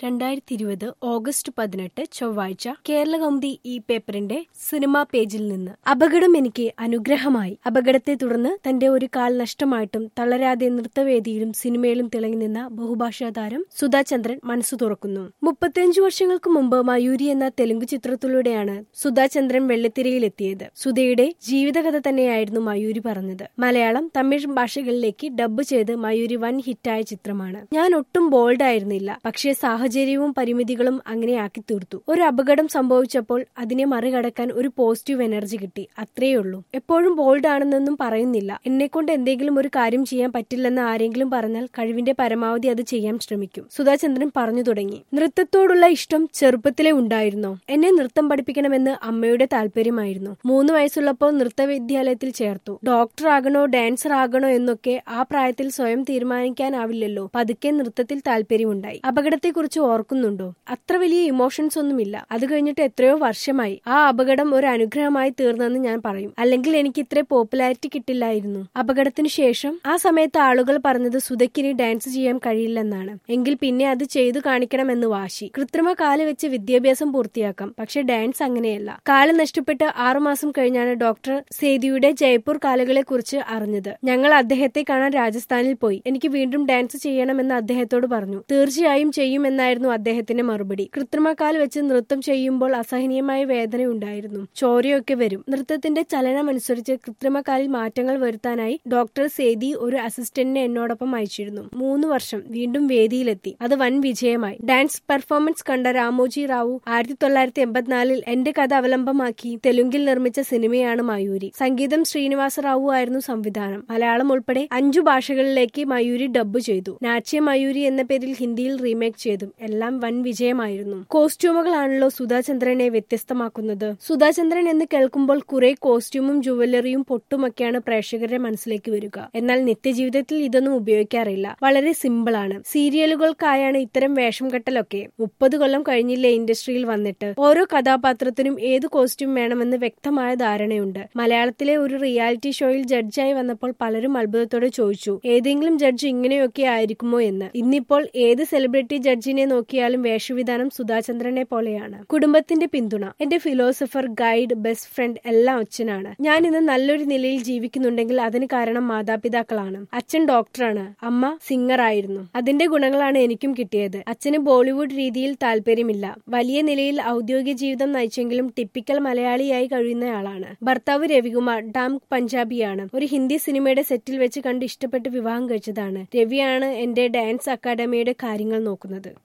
രണ്ടായിരത്തി ഇരുപത് ഓഗസ്റ്റ് പതിനെട്ട് ചൊവ്വാഴ്ച കേരളകൗമുദി ഈ പേപ്പറിന്റെ സിനിമാ പേജിൽ നിന്ന് അപകടം എനിക്ക് അനുഗ്രഹമായി അപകടത്തെ തുടർന്ന് തന്റെ ഒരു കാൽ നഷ്ടമായിട്ടും തളരാതെ നൃത്തവേദിയിലും സിനിമയിലും തിളങ്ങി നിന്ന ബഹുഭാഷാ താരം സുധാചന്ദ്രൻ മനസ്സു തുറക്കുന്നു മുപ്പത്തിയഞ്ചു വർഷങ്ങൾക്ക് മുമ്പ് മയൂരി എന്ന തെലുങ്ക് ചിത്രത്തിലൂടെയാണ് സുധാചന്ദ്രൻ വെള്ളിത്തിരയിലെത്തിയത് സുധയുടെ ജീവിതകഥ തന്നെയായിരുന്നു മയൂരി പറഞ്ഞത് മലയാളം തമിഴ് ഭാഷകളിലേക്ക് ഡബ്ബ് ചെയ്ത് മയൂരി വൻ ഹിറ്റായ ചിത്രമാണ് ഞാൻ ഒട്ടും ബോൾഡ് ആയിരുന്നില്ല പക്ഷേ സാഹചര്യവും പരിമിതികളും അങ്ങനെ ആക്കി തീർത്തു ഒരു അപകടം സംഭവിച്ചപ്പോൾ അതിനെ മറികടക്കാൻ ഒരു പോസിറ്റീവ് എനർജി കിട്ടി അത്രയേ ഉള്ളൂ എപ്പോഴും ബോൾഡ് ആണെന്നൊന്നും പറയുന്നില്ല എന്നെ കൊണ്ട് എന്തെങ്കിലും ഒരു കാര്യം ചെയ്യാൻ പറ്റില്ലെന്ന് ആരെങ്കിലും പറഞ്ഞാൽ കഴിവിന്റെ പരമാവധി അത് ചെയ്യാൻ ശ്രമിക്കും സുധാചന്ദ്രൻ പറഞ്ഞു തുടങ്ങി നൃത്തത്തോടുള്ള ഇഷ്ടം ചെറുപ്പത്തിലേ ഉണ്ടായിരുന്നോ എന്നെ നൃത്തം പഠിപ്പിക്കണമെന്ന് അമ്മയുടെ താല്പര്യമായിരുന്നു മൂന്ന് വയസ്സുള്ളപ്പോൾ നൃത്തവിദ്യാലയത്തിൽ ചേർത്തു ഡോക്ടർ ആകണോ ഡാൻസർ ആകണോ എന്നൊക്കെ ആ പ്രായത്തിൽ സ്വയം തീരുമാനിക്കാനാവില്ലല്ലോ പതുക്കെ നൃത്തത്തിൽ താല്പര്യമുണ്ടായി അപകടത്തെക്കുറിച്ച് ഓർക്കുന്നുണ്ടോ അത്ര വലിയ ഇമോഷൻസ് ഒന്നുമില്ല അത് കഴിഞ്ഞിട്ട് എത്രയോ വർഷമായി ആ അപകടം ഒരു അനുഗ്രഹമായി തീർന്നെന്ന് ഞാൻ പറയും അല്ലെങ്കിൽ എനിക്ക് ഇത്ര പോപ്പുലാരിറ്റി കിട്ടില്ലായിരുന്നു അപകടത്തിന് ശേഷം ആ സമയത്ത് ആളുകൾ പറഞ്ഞത് സുധയ്ക്കിനി ഡാൻസ് ചെയ്യാൻ കഴിയില്ലെന്നാണ് എങ്കിൽ പിന്നെ അത് ചെയ്തു കാണിക്കണമെന്ന് വാശി കൃത്രിമ കാല് വെച്ച് വിദ്യാഭ്യാസം പൂർത്തിയാക്കാം പക്ഷെ ഡാൻസ് അങ്ങനെയല്ല കാല് നഷ്ടപ്പെട്ട് ആറുമാസം കഴിഞ്ഞാണ് ഡോക്ടർ സേതിയുടെ ജയ്പൂർ കാലുകളെ കുറിച്ച് അറിഞ്ഞത് ഞങ്ങൾ അദ്ദേഹത്തെ കാണാൻ രാജസ്ഥാനിൽ പോയി എനിക്ക് വീണ്ടും ഡാൻസ് ചെയ്യണമെന്ന് അദ്ദേഹത്തോട് പറഞ്ഞു തീർച്ചയായും ചെയ്യുമെന്നായിരുന്നു അദ്ദേഹത്തിന്റെ മറുപടി കൃത്രിമക്കാൽ വെച്ച് നൃത്തം ചെയ്യുമ്പോൾ അസഹനീയമായ വേദന ഉണ്ടായിരുന്നു ചോരയൊക്കെ വരും നൃത്തത്തിന്റെ ചലനമനുസരിച്ച് കൃത്രിമക്കാലിൽ മാറ്റങ്ങൾ വരുത്താനായി ഡോക്ടർ സേതി ഒരു അസിസ്റ്റന്റിനെ എന്നോടൊപ്പം അയച്ചിരുന്നു മൂന്ന് വർഷം വീണ്ടും വേദിയിലെത്തി അത് വൻ വിജയമായി ഡാൻസ് പെർഫോമൻസ് കണ്ട രാമോജി റാവു ആയിരത്തി തൊള്ളായിരത്തി എൺപത്തിനാലിൽ എന്റെ കഥ അവലംബമാക്കി തെലുങ്കിൽ നിർമ്മിച്ച സിനിമയാണ് മയൂരി സംഗീതം ശ്രീനിവാസ റാവു ആയിരുന്നു സംവിധാനം മലയാളം ഉൾപ്പെടെ അഞ്ചു ഭാഷകളിലേക്ക് മയൂരി ഡബ്ബ് ചെയ്തു നാച്യ മയൂരി എന്ന പേരിൽ ഹിന്ദിയിൽ റീമേക്ക് ചെയ്തു എല്ലാം വൻ വിജയമായിരുന്നു കോസ്റ്റ്യൂമുകളാണല്ലോ സുധാചന്ദ്രനെ വ്യത്യസ്തമാക്കുന്നത് സുധാചന്ദ്രൻ എന്ന് കേൾക്കുമ്പോൾ കുറെ കോസ്റ്റ്യൂമും ജുവലറിയും പൊട്ടുമൊക്കെയാണ് പ്രേക്ഷകരുടെ മനസ്സിലേക്ക് വരിക എന്നാൽ നിത്യജീവിതത്തിൽ ഇതൊന്നും ഉപയോഗിക്കാറില്ല വളരെ സിമ്പിൾ ആണ് സീരിയലുകൾക്കായാണ് ഇത്തരം വേഷം കെട്ടലൊക്കെ മുപ്പത് കൊല്ലം കഴിഞ്ഞില്ലേ ഇൻഡസ്ട്രിയിൽ വന്നിട്ട് ഓരോ കഥാപാത്രത്തിനും ഏത് കോസ്റ്റ്യൂം വേണമെന്ന് വ്യക്തമായ ധാരണയുണ്ട് മലയാളത്തിലെ ഒരു റിയാലിറ്റി ഷോയിൽ ജഡ്ജായി വന്നപ്പോൾ പലരും അത്ഭുതത്തോടെ ചോദിച്ചു ഏതെങ്കിലും ജഡ്ജ് ഇങ്ങനെയൊക്കെ ആയിരിക്കുമോ എന്ന് ഇന്നിപ്പോൾ ഏത് സെലിബ്രിറ്റി ജഡ്ജിനെ നോക്കിയാലും വേഷവിധാനം സുധാചന്ദ്രനെ പോലെയാണ് കുടുംബത്തിന്റെ പിന്തുണ എന്റെ ഫിലോസഫർ ഗൈഡ് ബെസ്റ്റ് ഫ്രണ്ട് എല്ലാം അച്ഛനാണ് ഞാൻ ഇന്ന് നല്ലൊരു നിലയിൽ ജീവിക്കുന്നുണ്ടെങ്കിൽ അതിന് കാരണം മാതാപിതാക്കളാണ് അച്ഛൻ ഡോക്ടറാണ് അമ്മ സിംഗർ ആയിരുന്നു അതിന്റെ ഗുണങ്ങളാണ് എനിക്കും കിട്ടിയത് അച്ഛന് ബോളിവുഡ് രീതിയിൽ താല്പര്യമില്ല വലിയ നിലയിൽ ഔദ്യോഗിക ജീവിതം നയിച്ചെങ്കിലും ടിപ്പിക്കൽ മലയാളിയായി കഴിയുന്നയാളാണ് ഭർത്താവ് രവികുമാർ ഡാം പഞ്ചാബിയാണ് ഒരു ഹിന്ദി സിനിമയുടെ സെറ്റിൽ വെച്ച് കണ്ട് ഇഷ്ടപ്പെട്ട് വിവാഹം കഴിച്ചതാണ് രവിയാണ് എന്റെ ഡാൻസ് അക്കാദമിയുടെ കാര്യങ്ങൾ നോക്കുന്നത്